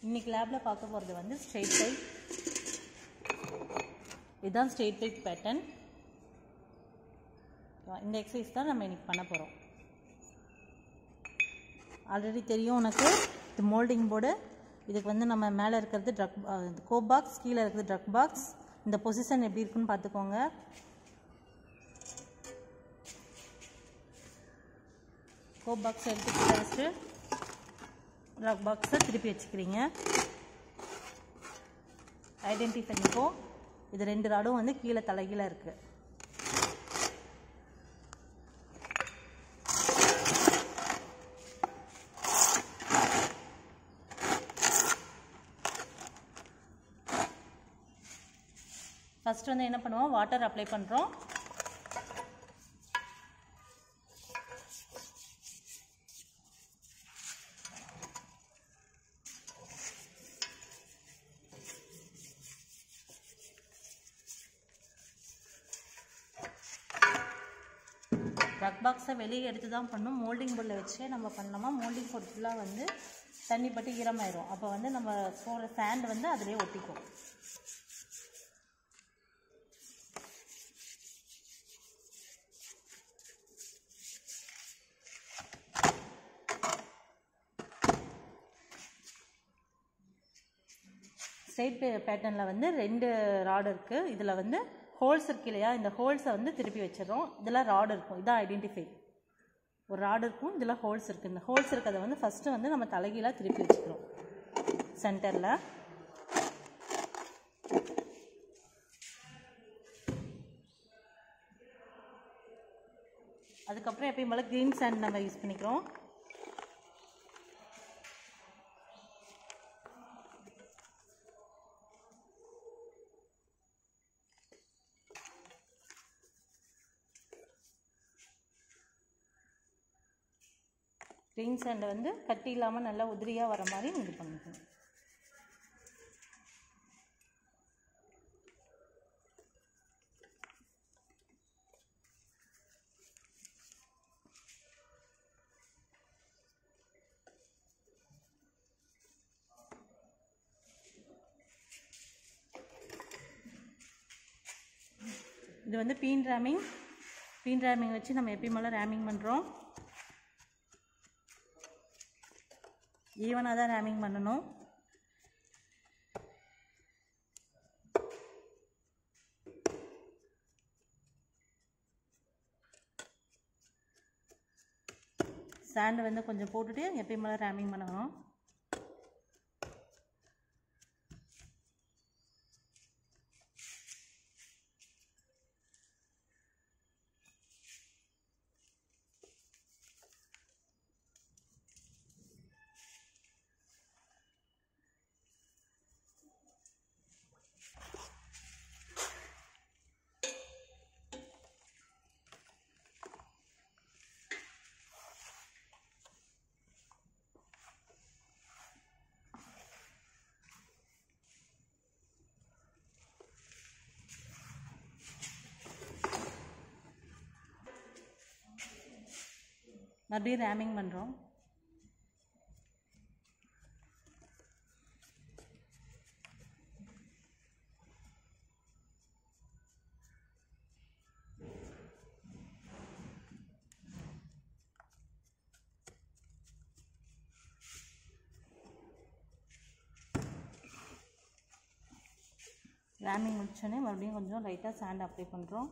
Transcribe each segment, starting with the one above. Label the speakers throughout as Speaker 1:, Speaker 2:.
Speaker 1: இன்னைக்கு லேபில் பார்க்க போகிறது வந்து ஸ்ட்ரெயிட் பைப் இதுதான் ஸ்ட்ரெயிட் பைப் பேட்டர்ன் இந்த எக்ஸசைஸ் தான் நம்ம இன்னைக்கு பண்ண போகிறோம் ஆல்ரெடி தெரியும் உனக்கு இது மோல்டிங் போர்டு இதுக்கு வந்து நம்ம மேலே இருக்கிறது ட்ரக் கோப் பாக்ஸ் கீழே இருக்கிறது ட்ரக் பாக்ஸ் இந்த பொசிஷன் எப்படி இருக்குன்னு பார்த்துக்கோங்க கோப் பாக்ஸ் எடுத்து கீழே வச்சுட்டு ட்ரக் பாக்ஸை திருப்பி வச்சுக்கிறீங்க ஐடென்டி பண்ணிக்கோ இது ரெண்டு ராடும் வந்து கீழே தலைகீழ இருக்குது ஃபர்ஸ்ட் வந்து என்ன பண்ணுவோம் வாட்டர் அப்ளை பண்ணுறோம் ரக் பாக்ஸை வெளியே எடுத்து தான் பண்ணணும் மோல்டிங் போர்டில் வச்சு நம்ம பண்ணோமா மோல்டிங் போர்டு ஃபுல்லாக வந்து தண்ணி பட்டு ஈரமாயிரும் அப்போ வந்து நம்ம போகிற சாண்ட் வந்து அதிலே ஒட்டிக்கும் ஸ்ட்ரெயிட் பேட்டர்னில் வந்து ரெண்டு ராடு இருக்குது இதில் வந்து ஹோல்ஸ் இருக்கு இல்லையா இந்த ஹோல்ஸை வந்து திருப்பி வச்சிடறோம் இதில் ராடு இருக்கும் இதான் ஐடென்டிஃபை ஒரு ராடு இருக்கும் இதில் ஹோல்ஸ் இருக்குது இந்த ஹோல்ஸ் இருக்கிறத வந்து ஃபஸ்ட்டு வந்து நம்ம தலைகீழாக திருப்பி வச்சுக்கிறோம் சென்டரில் அதுக்கப்புறம் எப்பயும் போல் க்ரீன் சாண்ட் நம்ம யூஸ் பண்ணிக்கிறோம் க்ரீன் சாண்டை வந்து கட்டி இல்லாமல் நல்லா உதிரியாக வர மாதிரி இது பண்ணிக்கணும் இது வந்து பீன் ரேமிங் பீன் ரேமிங் வச்சு நம்ம எப்பயும் போல் ரேமிங் பண்ணுறோம் ஈவனாக தான் ரேமிங் பண்ணணும் சாண்டு வந்து கொஞ்சம் போட்டுட்டு எப்பயும் போல் ரேமிங் பண்ணணும் மறுபடியும் ரேமிங் பண்ணுறோம் ரேமிங் முடிச்சோடனே மறுபடியும் கொஞ்சம் லைட்டாக சாண்ட் அப்ளை பண்ணுறோம்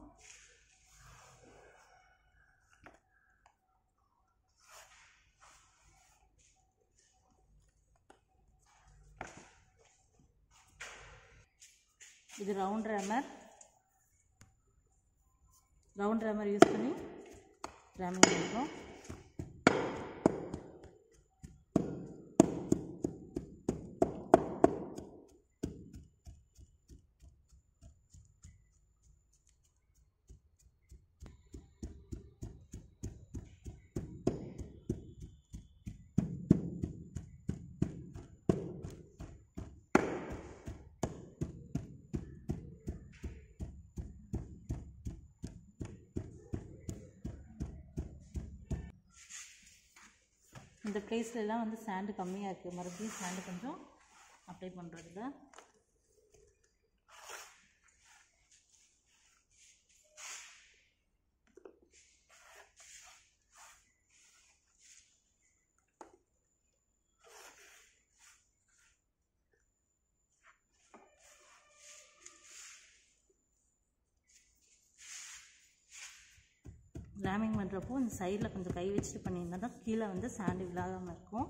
Speaker 1: இது round rammer round rammer use பண்ணி ரேமிங் பண்ணுறோம் இந்த பிளேஸ்லலாம் வந்து சாண்டு கம்மியாக இருக்குது மறுபடியும் சாண்டு கொஞ்சம் அப்ளை பண்ணுறதுல ரேமிங் பண்ணுறப்போ இந்த சைடில் கொஞ்சம் கை வச்சுட்டு பண்ணியிருந்தா தான் கீழே வந்து சாண்டு விழாமல் இருக்கும்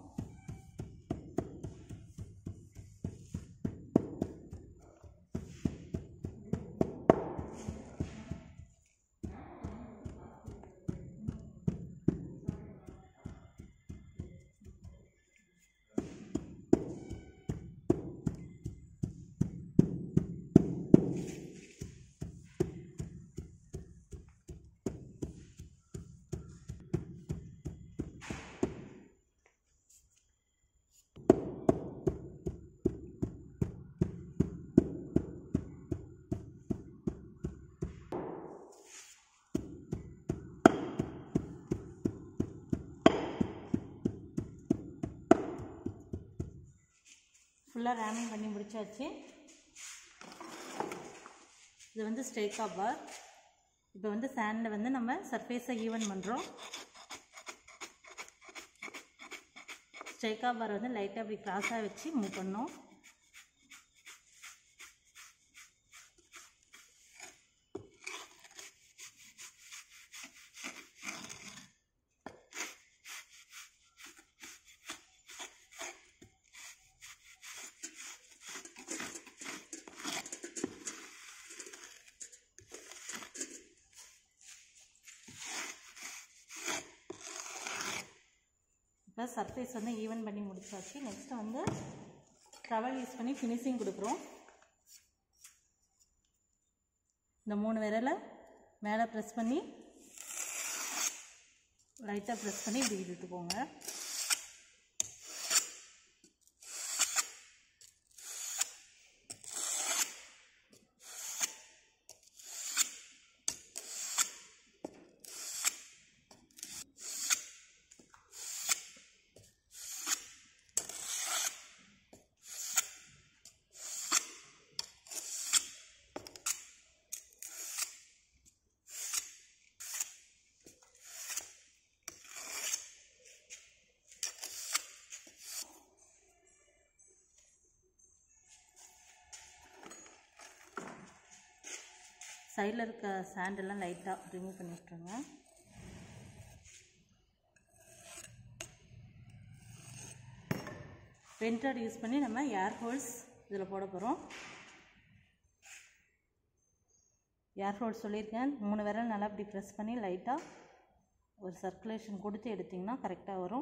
Speaker 1: ஃபுல்லாக ரேமிங் பண்ணி முடிச்சாச்சு இது வந்து ஸ்டேக்கா பார் இப்போ வந்து சாண்டில் வந்து நம்ம சர்ஃபேஸை ஈவன் பண்ணுறோம் ஸ்டேக்கா பார் வந்து லைட்டாக அப்படி கிராஸாக வச்சு மூவ் பண்ணோம் இப்போ சர்ஃபேஸ் வந்து ஈவன் பண்ணி முடிச்சாச்சு நெக்ஸ்ட் வந்து ட்ரவல் யூஸ் பண்ணி ஃபினிஷிங் கொடுக்குறோம் இந்த மூணு விரலை மேலே ப்ரெஸ் பண்ணி லைட்டாக ப்ரெஸ் பண்ணி இப்படி இழுத்துக்கோங்க சைடில் இருக்க சாண்டெல்லாம் லைட்டாக ரிமூவ் பண்ணி விட்ருங்க வென்டர் யூஸ் பண்ணி நம்ம ஏர் ஹோல்ஸ் இதில் போட போகிறோம் ஏர் ஹோல்ஸ் சொல்லியிருக்கேன் மூணு விரல் நல்லா இப்படி ப்ரெஸ் பண்ணி லைட்டாக ஒரு சர்க்குலேஷன் கொடுத்து எடுத்திங்கன்னா கரெக்டாக வரும்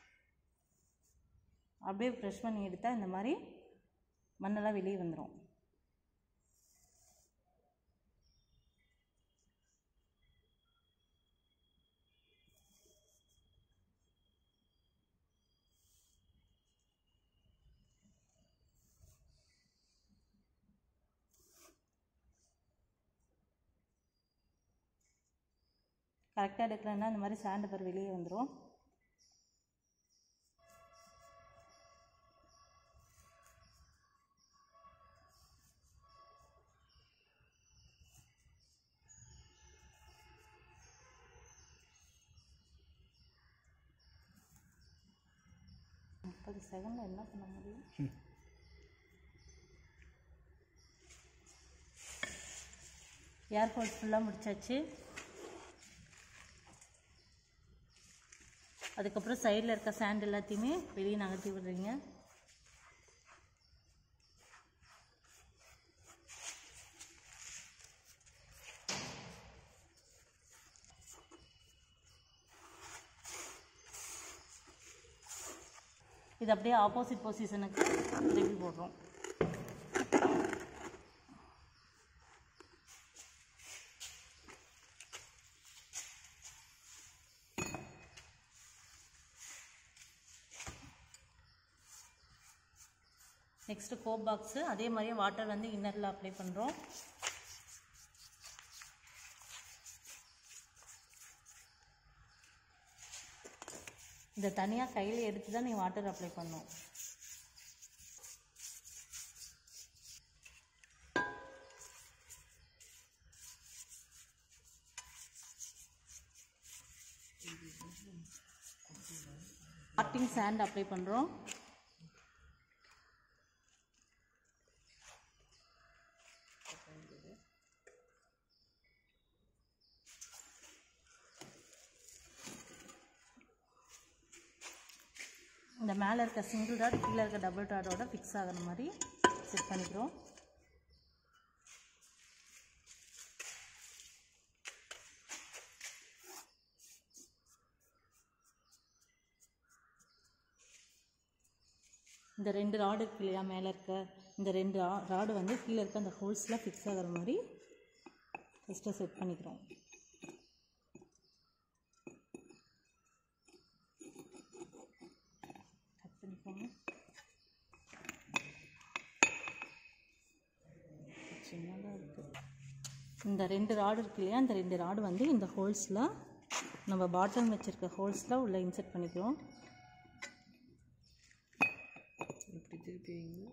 Speaker 1: அப்படியே ப்ரெஷ் பண்ணி எடுத்தால் இந்த மாதிரி மண்ணெல்லாம் வெளியே வந்துடும் கரெக்டாக எடுக்கலைன்னா இந்த மாதிரி சாண்டு பர் வெளியே வந்துடும் முப்பது செகண்டில் என்ன பண்ண முடியும் ஏர் ஹோல்ஸ் ஃபுல்லாக முடிச்சாச்சு அதுக்கப்புறம் சைடில் இருக்க சாண்ட் எல்லாத்தையுமே வெளியே நகர்த்தி விடுறீங்க இது அப்படியே ஆப்போசிட் பொசிஷனுக்கு திருப்பி போடுறோம் நெக்ஸ்ட்டு கோப் பாக்ஸு அதே மாதிரியே வாட்டர் வந்து இன்னரில் அப்ளை பண்ணுறோம் இதை தனியாக கையில் எடுத்து தான் நீ வாட்டர் அப்ளை பண்ணணும் ஸ்டார்டிங் சாண்ட் அப்ளை பண்ணுறோம் இந்த மேலே இருக்க சிங்கிள் டாட் கீழே இருக்க டபுள் டாட்டோட ஃபிக்ஸ் ஆகிற மாதிரி செட் பண்ணிக்கிறோம் இந்த ரெண்டு ராடு இருக்கு இல்லையா மேலே இருக்க இந்த ரெண்டு ராடு வந்து கீழே இருக்க அந்த ஹோல்ஸில் ஃபிக்ஸ் ஆகிற மாதிரி ஃபஸ்ட்டு செட் பண்ணிக்கிறோம் கட் பண்ணிக்கோங்க சின்னதாக இருக்குது இந்த ரெண்டு ராடு இருக்கு இல்லையா இந்த ரெண்டு ராடு வந்து இந்த ஹோல்ஸில் நம்ம பாட்டம் வச்சுருக்க ஹோல்ஸில் உள்ளே இன்செர்ட் பண்ணிக்கிறோம்
Speaker 2: இப்படி திருப்பி வைங்க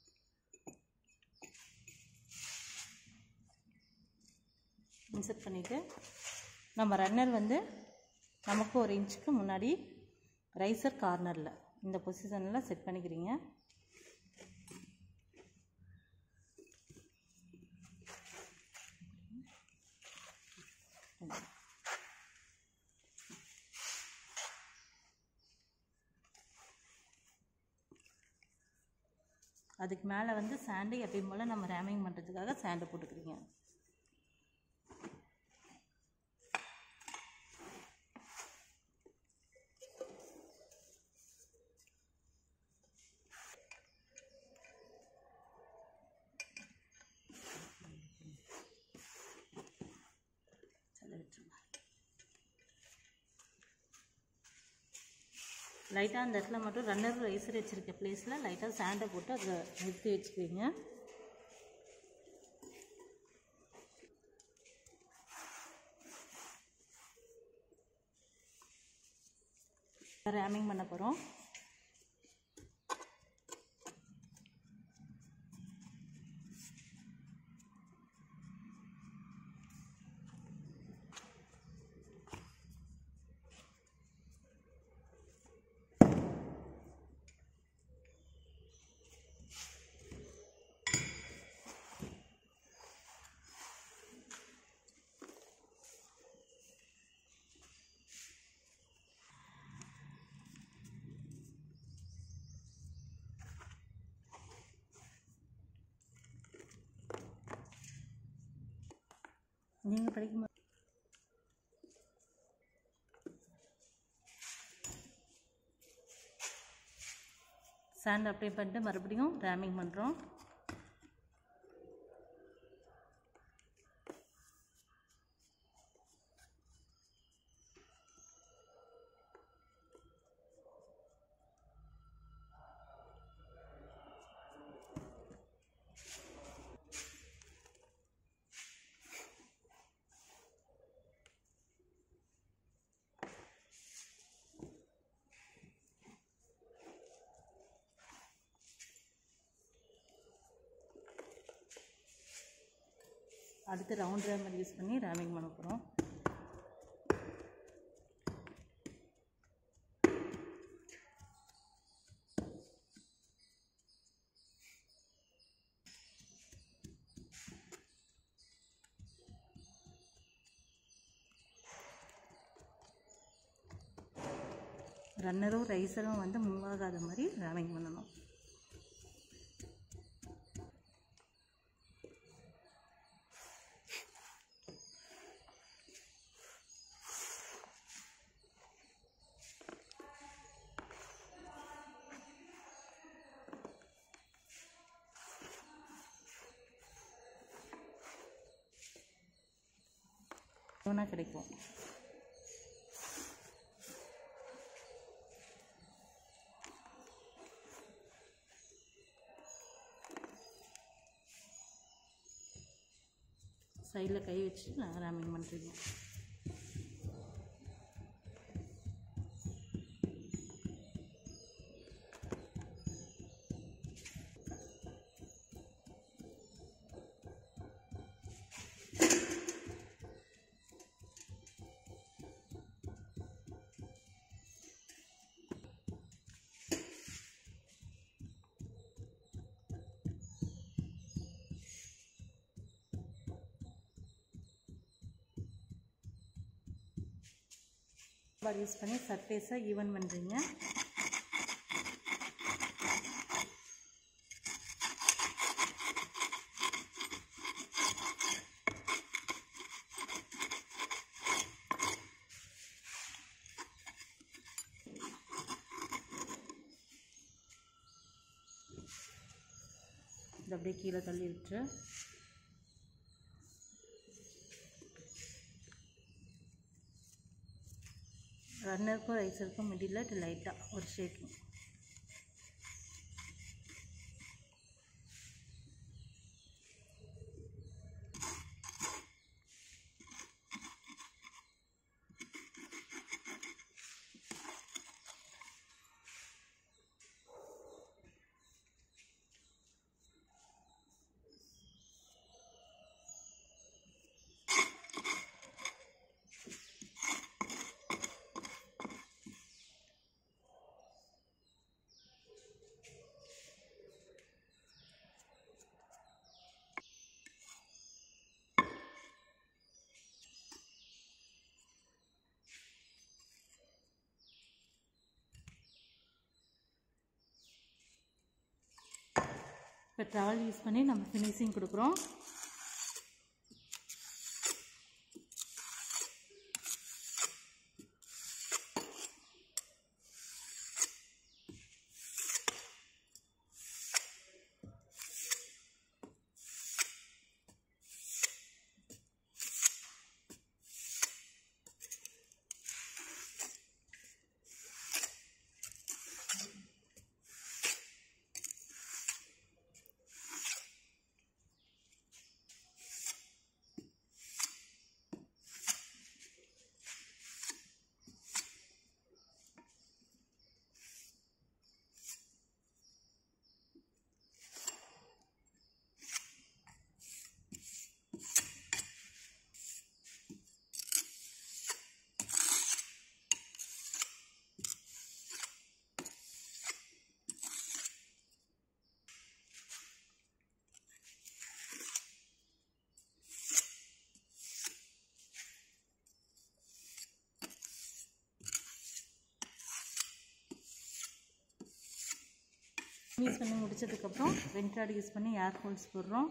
Speaker 1: இன்செர்ட் பண்ணிவிட்டு நம்ம ரன்னர் வந்து நமக்கு ஒரு இன்ச்சுக்கு முன்னாடி ரைசர் கார்னரில் இந்த பொசிஷனில் செட் பண்ணிக்கிறீங்க அதுக்கு மேலே வந்து சாண்டு எப்பயும் போல் நம்ம ரேமிங் பண்ணுறதுக்காக சாண்டு போட்டுக்கிறீங்க அதை விட்டுருங்க லைட்டாக அந்த இடத்துல மட்டும் ரன்னர் ரைசர் வச்சுருக்க பிளேஸில் லைட்டாக சாண்டை போட்டு அதை நிறுத்தி வச்சுக்கிறீங்க ரேமிங் பண்ண போகிறோம் நீங்கள் படிக்கும்போது சாண்ட் அப்ளை பண்ணிட்டு மறுபடியும் ரேமிங் பண்ணுறோம் அடுத்து ரவுண்ட் ரேமர் யூஸ் பண்ணி ரேமிங் பண்ண போகிறோம் ரன்னரும் ரைஸரும் வந்து மூவ் ஆகாத மாதிரி ரேமிங் பண்ணணும் ஒன்றா கிடைக்கும் சைடில் கை வச்சு நான் ரேமிங் பண்ணுறீங்க பார் யூஸ் பண்ணி சர்ஃபேஸை ஈவன் பண்ணுறீங்க இது அப்படியே கீழே தள்ளி விட்டுரு ரன்னருக்கும் ரைஸருக்கும் மிடில் லைட்டாக ஒரு ஷேக்கிங் இப்போ ட்ராவல் யூஸ் பண்ணி நம்ம ஃபினிஷிங் கொடுக்குறோம் யூஸ் பண்ணி முடிச்சதுக்கப்புறம் வென்ட்ராட் யூஸ் பண்ணி ஏர் ஹோல்ஸ் போடுறோம்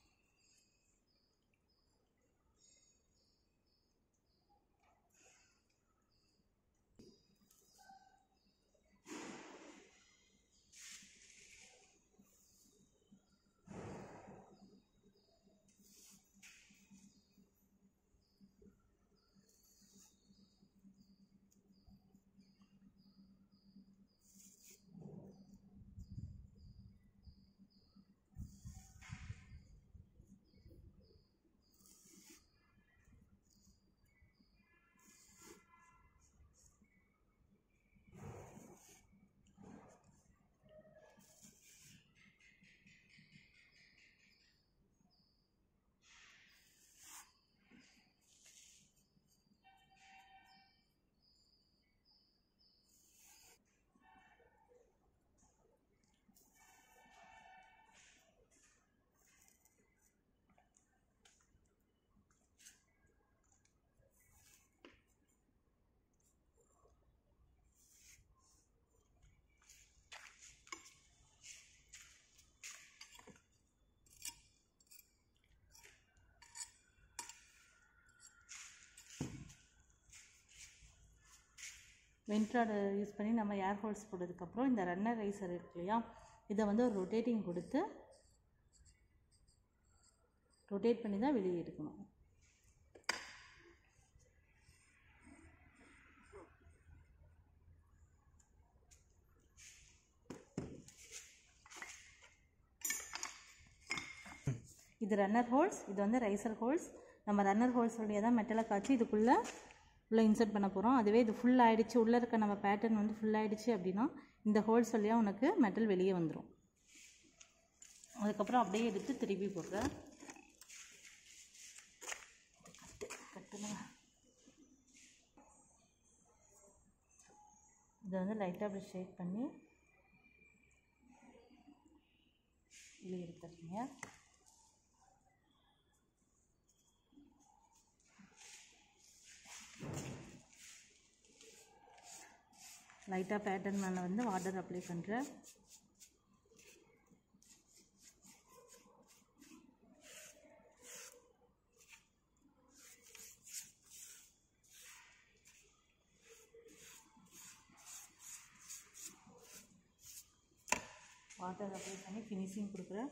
Speaker 1: வென்ட்ராடை யூஸ் பண்ணி நம்ம ஏர் ஹோல்ஸ் போட்டதுக்கப்புறம் இந்த ரன்னர் ரைசர் இருக்கு இல்லையா இதை வந்து ஒரு ரொட்டேட்டிங் கொடுத்து ரொட்டேட் பண்ணி தான் வெளியே எடுக்கணும் இது ரன்னர் ஹோல்ஸ் இது வந்து ரைசர் ஹோல்ஸ் நம்ம ரன்னர் ஹோல்ஸ் வழியாக தான் மெட்டலை காய்ச்சி இதுக்குள்ளே உள்ளே இன்சர்ட் பண்ண போகிறோம் அதுவே இது ஃபுல் ஆயிடுச்சு உள்ளே இருக்க நம்ம பேட்டர்ன் வந்து ஃபுல் ஆயிடுச்சு அப்படின்னா இந்த ஹோல்ஸ் வழியாக உனக்கு மெட்டல் வெளியே வந்துடும் அதுக்கப்புறம் அப்படியே எடுத்து திருப்பி போடுறேன் இதை வந்து லைட்டாக அப்படி ஷேக் பண்ணி வெளியே எடுத்துறீங்க லைட்டாக பேட்டர்ன் மேலே வந்து வாட்டர் அப்ளை பண்ணுறேன் வாட்டர் அப்ளை பண்ணி ஃபினிஷிங் கொடுக்குறேன்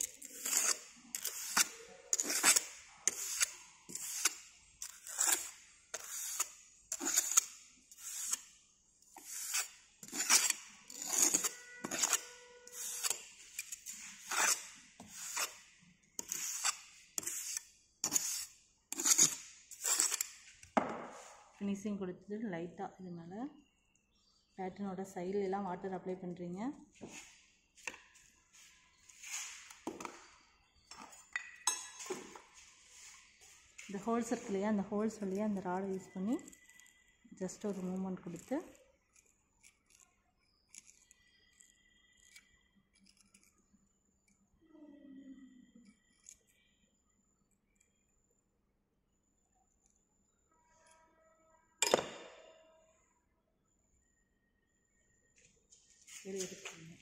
Speaker 1: ஃபினிஷிங் கொடுத்துட்டு லைட்டாக இது மேலே பேட்டர்னோட சைடுல எல்லாம் வாட்டர் அப்ளை பண்ணுறீங்க இந்த ஹோல்ஸ் இருக்கு இல்லையா அந்த ஹோல்ஸ் வழியாக அந்த ராடை யூஸ் பண்ணி ஜஸ்ட் ஒரு மூமெண்ட் கொடுத்து வெளியே எடுத்துருங்க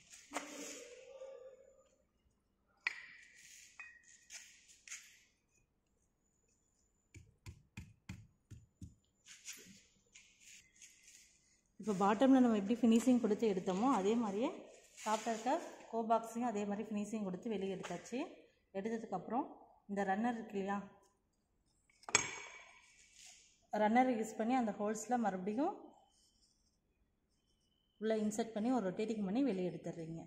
Speaker 1: இப்போ பாட்டமில் நம்ம எப்படி ஃபினிஷிங் கொடுத்து எடுத்தோமோ அதே மாதிரியே டாப்பில் இருக்க கோ பாக்ஸையும் அதே மாதிரி ஃபினிஷிங் கொடுத்து வெளியே எடுத்தாச்சு எடுத்ததுக்கப்புறம் இந்த ரன்னர் இருக்கு இல்லையா ரன்னர் யூஸ் பண்ணி அந்த ஹோல்ஸில் மறுபடியும் உள்ளே இன்சர்ட் பண்ணி ஒரு ரொட்டேட்டிங் பண்ணி வெளியே எடுத்துடுறீங்க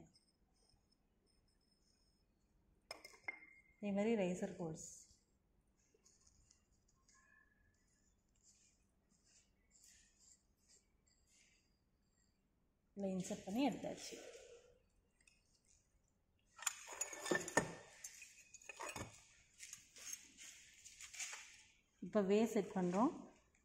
Speaker 1: இதே மாதிரி ரைசர் ஹோல்ஸ் இல்லை இன்சர்ட் பண்ணி எடுத்தாச்சு இப்போ வே செட் பண்ணுறோம்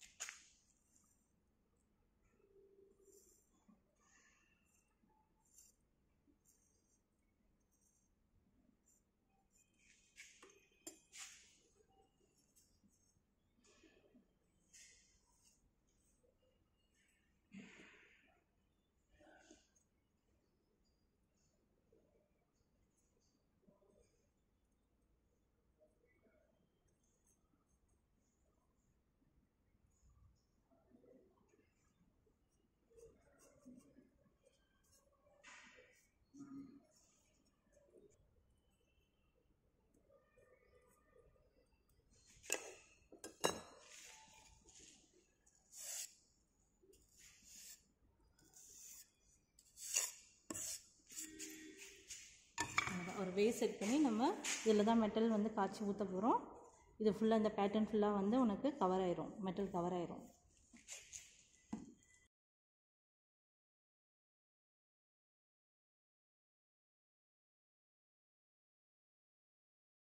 Speaker 1: அவ்வளவுதான். ஒரு வே செட் பண்ணி நம்ம இதில் தான் மெட்டல் வந்து காய்ச்சி ஊற்ற போகிறோம் இது ஃபுல்லாக இந்த பேட்டர்ன் ஃபுல்லாக வந்து உனக்கு கவர் ஆயிரும் மெட்டல் கவர் ஆயிரும்